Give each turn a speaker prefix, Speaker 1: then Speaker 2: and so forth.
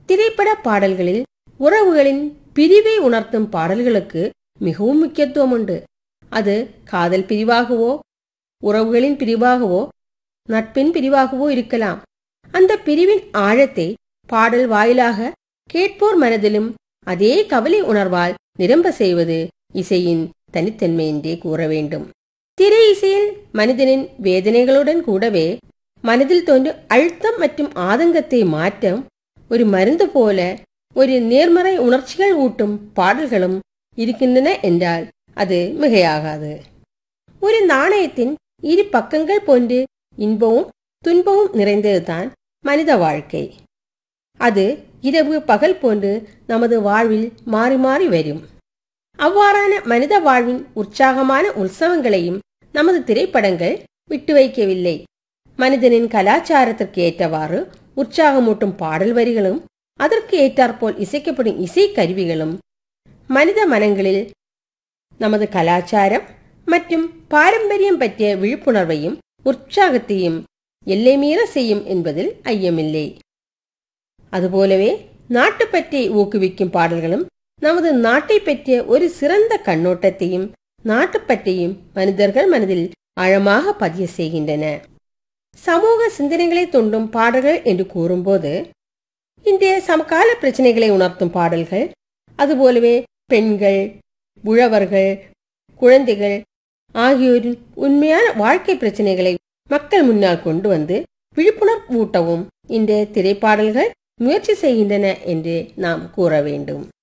Speaker 1: திரைப்பட பாடல்களில் உறவுகளின் பிரிவை உணர்த்தும் பாடல்களுக்கு மிகவும் முக்கியத்துவம் உண்டு அது காதல் பிரிவாகவோ உறவுகளின் பிரிவாகவோ நட்பின் பிரிவாகவோ இருக்கலாம் அந்த பிரிவின் ஆழத்தை பாடல் வாயிலாக கேட்போர் மனதிலும் அதே கவலை உணர்வால் நிரம்ப செய்வது இசையின் தனித்தன்மை என்றே கூற வேண்டும் திரை இசையில் மனிதனின் வேதனைகளுடன் கூடவே மனதில் தோன்றும் அழுத்தம் மற்றும் ஆதங்கத்தை மாற்றம் ஒரு மருந்து போல ஒரு நேர்மறை உணர்ச்சிகள் ஊட்டும் பாடல்களும் இருக்கின்றன என்றால் அது மிகையாகாது ஒரு நாணயத்தின் இரு பக்கங்கள் போன்று இன்பமும் துன்பமும் நிறைந்ததுதான் மனித வாழ்க்கை அது இரவு பகல் போன்று நமது வாழ்வில் மாறி மாறி வரும் அவ்வாறான மனித வாழ்வின் உற்சாகமான உற்சவங்களையும் நமது திரைப்படங்கள் விட்டு வைக்கவில்லை மனிதனின் கலாச்சாரத்திற்கு ஏற்றவாறு உற்சாகமூட்டும் பாடல் வரிகளும் அதற்கு ஏற்றாற்போல் இசைக்கப்படும் இசை கருவிகளும் மனித மனங்களில் நமது கலாச்சாரம் மற்றும் பாரம்பரியம் பற்றிய விழிப்புணர்வையும் உற்சாகத்தையும் எல்லை மீற செய்யும் என்பதில் ஐயமில்லை அதுபோலவே நாட்டுப்பற்றை ஊக்குவிக்கும் பாடல்களும் நமது நாட்டை பற்றிய ஒரு சிறந்த கண்ணோட்டத்தையும் நாட்டுப்பற்றையும் மனிதர்கள் மனதில் ஆழமாக பதிய செய்கின்றன சமூக சிந்தனைகளை தூண்டும் பாடல்கள் என்று கூறும்போது இன்றைய சமகால பிரச்சனைகளை உணர்த்தும் பாடல்கள் அதுபோலவே பெண்கள் உழவர்கள் குழந்தைகள் ஆகியோரின் உண்மையான வாழ்க்கை பிரச்சனைகளை மக்கள் முன்னால் கொண்டு வந்து விழிப்புணர்வு ஊட்டவும் இன்றைய திரைப்பாடல்கள் முயற்சி செய்கின்றன என்று நாம் கூற வேண்டும்